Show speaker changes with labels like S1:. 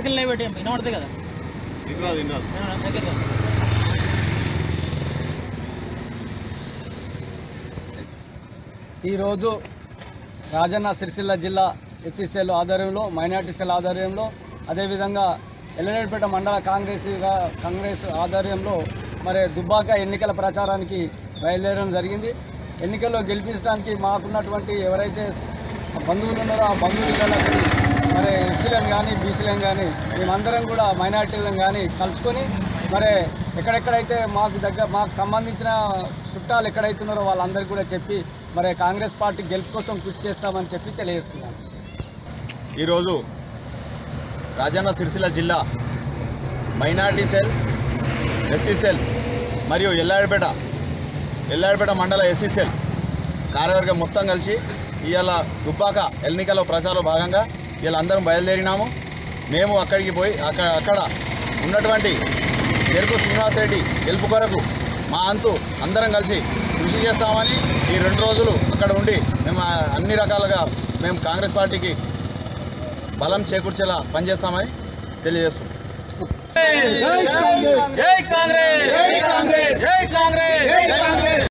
S1: పక్కన లేబెట్టి వినబడతాయి కదా
S2: ఇంద్రాదు ఇంద్రాదు
S1: వినబడ- దగ్గర రా.
S3: ఈరోజు రాజన్న సిరిసిల్ల జిల్లా ఎస్సీసీఎల్ ఆధ్వర్యంలో మైనార్టీ సెల్ ఆధ్వర్యంలో అదేవిధంగా ఎల్లనేపేట మండల కాంగ్రెస్ కాంగ్రెస్ ఆధ్వర్యంలో మరి దుబ్బాక ఎన్నికల ప్రచారానికి బయలుదేరడం జరిగింది ఎన్నికల్లో గెలిపించడానికి మాకున్నటువంటి ఎవరైతే బంధువులు ఉన్నారో ఆ బంధువులకు మరి ఎస్సీలను కానీ బీసీలను కానీ మేమందరం కూడా మైనార్టీలను కానీ కలుసుకొని మరి ఎక్కడెక్కడైతే మాకు దగ్గర మాకు సంబంధించిన చుట్టాలు ఎక్కడైతున్నారో వాళ్ళందరికీ కూడా చెప్పి మరి కాంగ్రెస్ పార్టీ గెలుపు కోసం కృషి చేస్తామని చెప్పి తెలియజేస్తున్నాను
S2: ఈరోజు రాజన్న సిరిసిల్ల జిల్లా మైనార్టీ సెల్ ఎస్సీ సెల్ మరియు ఎల్లాడిపేట ఎల్లాడిపేట మండల ఎస్సీ సెల్ కార్యవర్గం మొత్తం కలిసి ఇవాళ దుబ్బాక ఎన్నికల ప్రచారంలో భాగంగా ఇలా అందరం బయలుదేరినాము మేము అక్కడికి పోయి అక్కడ అక్కడ ఉన్నటువంటి ఎరుపు శ్రీనివాసరెడ్డి గెలుపు కొరకు మా అంతు అందరం కలిసి కృషి చేస్తామని ఈ రెండు రోజులు అక్కడ ఉండి మేము ఆ అన్ని రకాలుగా మేము కాంగ్రెస్ పార్టీకి బలం చేకూర్చేలా పనిచేస్తామని తెలియజేస్తున్నాం
S1: జై కాంగ్రెస్ జై కాంగ్రెస్ జై కాంగ్రెస్